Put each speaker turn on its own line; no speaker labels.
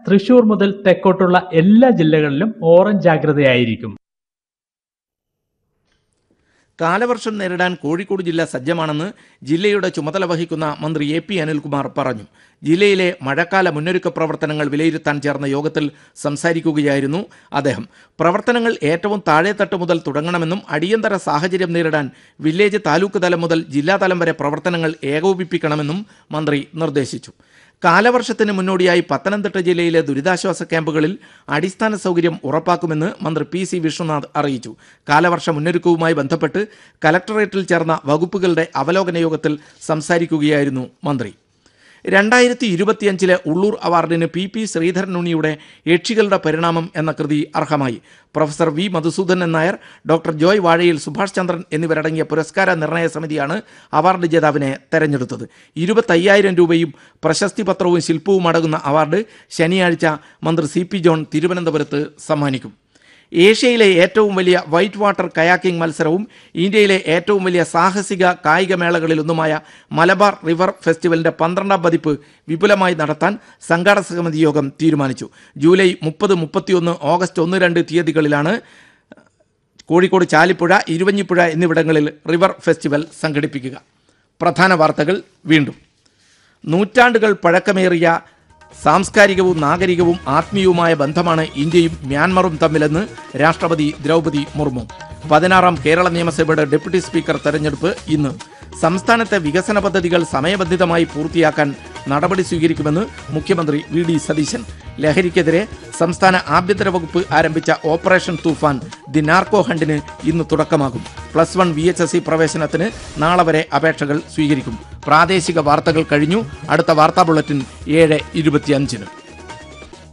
തൃശൂർ മുതൽ തെക്കോട്ടുള്ള എല്ലാ ജില്ലകളിലും ഓറഞ്ച് ജാഗ്രതയായിരിക്കും
കാലവർഷം നേരിടാൻ കോഴിക്കോട് ജില്ല സജ്ജമാണെന്ന് ജില്ലയുടെ ചുമതല വഹിക്കുന്ന മന്ത്രി എ പി അനിൽകുമാർ പറഞ്ഞു ജില്ലയിലെ മഴക്കാല മുന്നൊരുക്ക പ്രവർത്തനങ്ങൾ വിലയിരുത്താൻ ചേർന്ന യോഗത്തിൽ സംസാരിക്കുകയായിരുന്നു അദ്ദേഹം പ്രവർത്തനങ്ങൾ ഏറ്റവും താഴെത്തട്ട് മുതൽ തുടങ്ങണമെന്നും അടിയന്തര സാഹചര്യം നേരിടാൻ വില്ലേജ് താലൂക്ക് തലം മുതൽ ജില്ലാതലം വരെ പ്രവർത്തനങ്ങൾ ഏകോപിപ്പിക്കണമെന്നും മന്ത്രി നിർദ്ദേശിച്ചു കാലവർഷത്തിന് മുന്നോടിയായി പത്തനംതിട്ട ജില്ലയിലെ ദുരിതാശ്വാസ ക്യാമ്പുകളിൽ അടിസ്ഥാന സൗകര്യം ഉറപ്പാക്കുമെന്ന് മന്ത്രി പി സി വിഷ്ണുനാഥ് അറിയിച്ചു കാലവർഷ മുന്നൊരുക്കവുമായി ബന്ധപ്പെട്ട് കലക്ടറേറ്റിൽ ചേർന്ന വകുപ്പുകളുടെ അവലോകന യോഗത്തിൽ സംസാരിക്കുകയായിരുന്നു മന്ത്രി രണ്ടായിരത്തി ഇരുപത്തിയഞ്ചിലെ ഉള്ളൂർ അവാർഡിന് പി പി ശ്രീധരൻ ഉണ്ണിയുടെ യക്ഷികളുടെ പരിണാമം എന്ന കൃതി അർഹമായി professor V Madhusoodanan Nair doctor Joy Vazhayil Subhash ചന്ദ്രൻ എന്നിവരടങ്ങിയ പുരസ്കാര നിർണയ സമിതിയാണ് അവാർഡ് ജേതാവിനെ തെരഞ്ഞെടുത്തത് ഇരുപത്തയ്യായിരം രൂപയും പ്രശസ്തി പത്രവും ശില്പവും അടങ്ങുന്ന അവാർഡ് ശനിയാഴ്ച മന്ത്രി സി പി ജോൺ തിരുവനന്തപുരത്ത് സമ്മാനിക്കും ഏഷ്യയിലെ ഏറ്റവും വലിയ വൈറ്റ് വാട്ടർ കയാക്കിംഗ് മത്സരവും ഇന്ത്യയിലെ ഏറ്റവും വലിയ സാഹസിക കായിക മേളകളിലൊന്നുമായ മലബാർ റിവർ ഫെസ്റ്റിവലിന്റെ പന്ത്രണ്ടാം പതിപ്പ് വിപുലമായി നടത്താൻ സംഘാടക സമിതി യോഗം തീരുമാനിച്ചു ജൂലൈ മുപ്പത് മുപ്പത്തിയൊന്ന് ഓഗസ്റ്റ് ഒന്ന് രണ്ട് തീയതികളിലാണ് കോഴിക്കോട് ചാലിപ്പുഴ ഇരുവഞ്ഞിപ്പുഴ എന്നിവിടങ്ങളിൽ റിവർ ഫെസ്റ്റിവൽ സംഘടിപ്പിക്കുക പ്രധാന വാർത്തകൾ വീണ്ടും നൂറ്റാണ്ടുകൾ പഴക്കമേറിയ സാംസ്കാരികവും നാഗരികവും ആത്മീയവുമായ ബന്ധമാണ് ഇന്ത്യയും മ്യാൻമറും തമ്മിലെന്ന് രാഷ്ട്രപതി ദ്രൗപതി മുർമു പതിനാറാം കേരള നിയമസഭയുടെ ഡെപ്യൂട്ടി സ്പീക്കർ തെരഞ്ഞെടുപ്പ് ഇന്ന് സംസ്ഥാനത്തെ വികസന പദ്ധതികൾ സമയബന്ധിതമായി പൂർത്തിയാക്കാൻ നടപടി സ്വീകരിക്കുമെന്ന് മുഖ്യമന്ത്രി വി ഡി സതീശൻ ലഹരിക്കെതിരെ സംസ്ഥാന ആഭ്യന്തര വകുപ്പ് ആരംഭിച്ച ഓപ്പറേഷൻ തൂഫാൻ ദി നാർക്കോ ഹണ്ടിന് ഇന്ന് തുടക്കമാകും plus one V H S C പ്രവേശനത്തിന് നാളെ വരെ അപേക്ഷകൾ സ്വീകരിക്കും പ്രാദേശിക വാർത്തകൾ കഴിഞ്ഞു അടുത്ത വാർത്താ ബുള്ളറ്റിൻ ഏഴ് ഇരുപത്തിയഞ്ചിന്